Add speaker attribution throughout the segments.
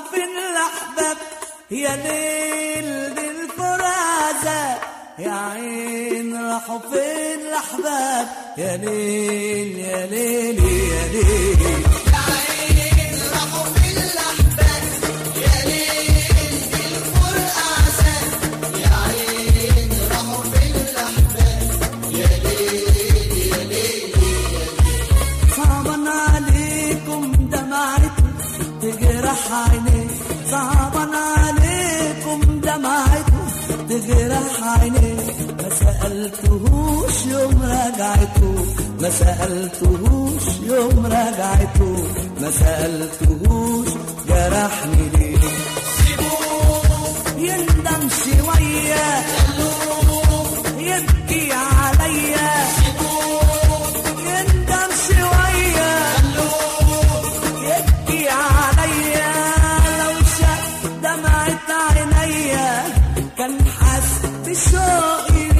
Speaker 1: فين الأحباب يا ليل بالفرازة يا عين راحوا فين الأحباب يا ليل يا ليل يا ليل صعبا عليكم دمعتكم تجرح عيني صعبا عليكم دمعتكم تجرح عيني ما سألتهوش يوم رجعته ما سألتهوش يوم رجعته ما سألتهوش جرحني ليه يندم شوية يبكي عليا يندم شوية يبكي عليا لو شاف دمعة عينيا كان حس بشوقي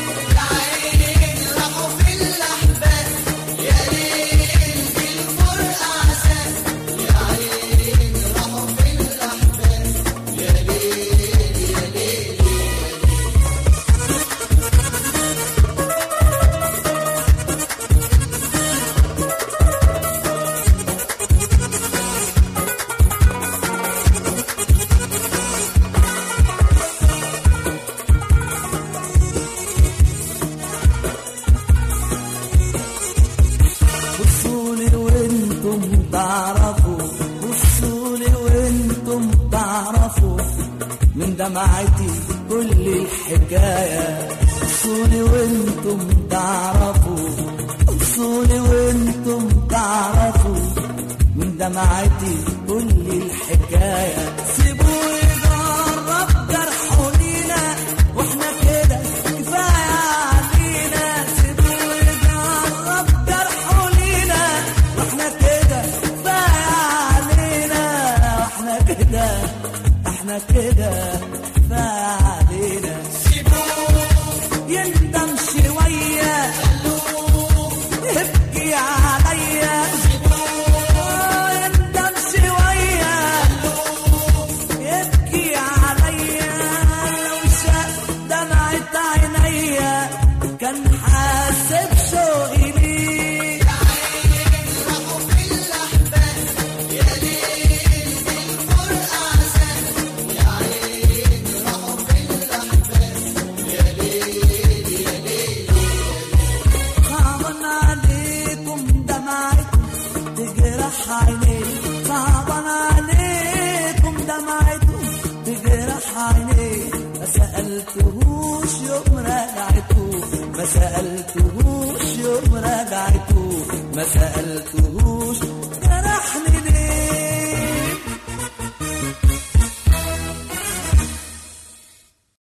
Speaker 1: بصولي وانتم تعرفوا بصولي وانتم تعرفوا من دمعتي كل الحكاية بصولي وانتم تعرفوا بصولي وانتم تعرفوا من دمعتي كل الحكاية سيبوه يجرب جرحه لينا واحنا كده كفاية علينا سيبوه يجرب جرحه لينا واحنا كده كفاية علينا واحنا كده احنا كده كفاية علينا يندم شوية يبكي عليا آه، يندم شوية يبكي عليا لو شاف دمعة عينيا كان حاسب شوقي ليه صعبا عليكم دمعتكم تجرح عيني صعبا عليكم دمعتكم تجرح عيني ما سألتهوش يوم رجعته ما سألتهوش يوم رجعته ما سألتهوش